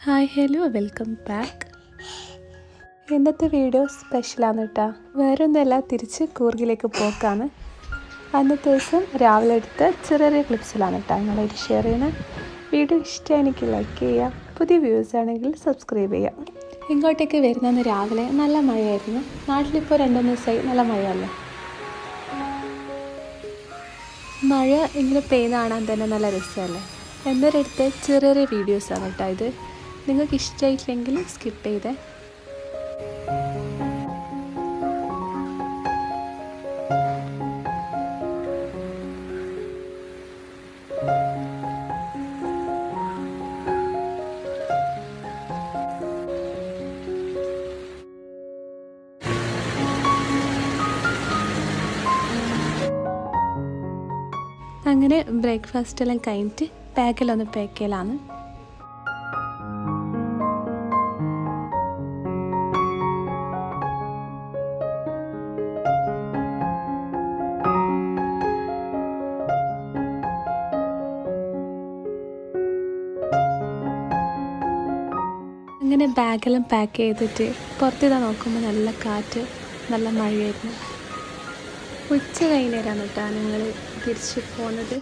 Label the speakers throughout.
Speaker 1: hi hello welcome back ഇന്നത്തെ video സ്പെഷ്യലാണ് കേട്ടോ വേറെ ഒന്നുമല്ല തിരിച്ച് കൂർഗിലേക്ക് പോക്കാണ് അന്നത്തെ ദിവസം രാവിലെ എടുത്ത ചെറിയ ചെറിയ ക്ലിപ്സിലാണ് കേട്ടോ നിങ്ങളായിട്ട് ഷെയർ ചെയ്യുന്നത് വീഡിയോ ഇഷ്ടമായി എനിക്ക് ലൈക്ക് ചെയ്യുക പുതിയ വ്യൂസ് ആണെങ്കിൽ സബ്സ്ക്രൈബ് ചെയ്യുക ഇങ്ങോട്ടേക്ക് വരുന്നന്ന് രാവിലെ നല്ല മഴയായിരുന്നു നാട്ടിലിപ്പോൾ രണ്ടു മൂന്ന് ദിവസമായി നല്ല മഴയല്ലേ മഴ ഇങ്ങനെ പെയ്യുന്ന കാണാൻ തന്നെ നല്ല രസമല്ലേ എൻ്റെ അടുത്ത ചെറിയ ചെറിയ വീഡിയോസാണ് കേട്ടോ ഇത് നിങ്ങൾക്ക് ഇഷ്ടമായിട്ടില്ലെങ്കിൽ സ്കിപ്പ് ചെയ്തേ അങ്ങനെ ബ്രേക്ക്ഫാസ്റ്റ് എല്ലാം കഴിഞ്ഞിട്ട് പാക്കിലൊന്ന് പാക്ക് ചെയ്യലാണ് അങ്ങനെ ബാഗെല്ലാം പാക്ക് ചെയ്തിട്ട് പുറത്തിതാ നോക്കുമ്പോൾ നല്ല കാറ്റ് നല്ല മഴയായിരുന്നു ഉച്ച കഴിഞ്ഞേരാണ് കേട്ടോ ഞങ്ങൾ തിരിച്ച് പോകുന്നത്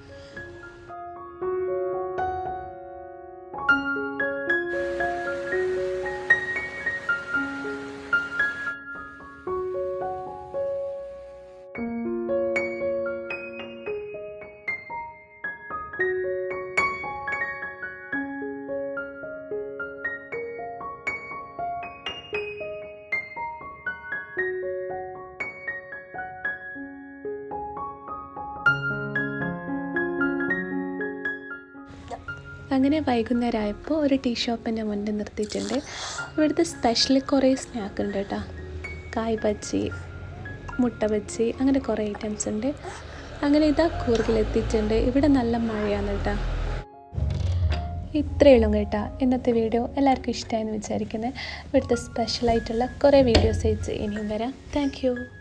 Speaker 1: അങ്ങനെ വൈകുന്നേരം ആയപ്പോൾ ഒരു ടീ ഷോപ്പിൻ്റെ മുന്നിൽ നിർത്തിയിട്ടുണ്ട് ഇവിടുത്തെ സ്പെഷ്യൽ കുറേ സ്നാക്ക് ഉണ്ട് കേട്ടോ കായ് ബജ്ജി മുട്ട ബജ്ജി അങ്ങനെ കുറേ ഐറ്റംസ് ഉണ്ട് അങ്ങനെ ഇതാ കൂർഗിലെത്തിയിട്ടുണ്ട് ഇവിടെ നല്ല മഴയാണ് കേട്ടോ ഇത്രയേ ഉള്ളൂ കേട്ടോ ഇന്നത്തെ വീഡിയോ എല്ലാവർക്കും ഇഷ്ടമായെന്ന് വിചാരിക്കുന്നത് ഇവിടുത്തെ സ്പെഷ്യലായിട്ടുള്ള കുറേ വീഡിയോസ് അയച്ച് ഇനിയും വരാം താങ്ക്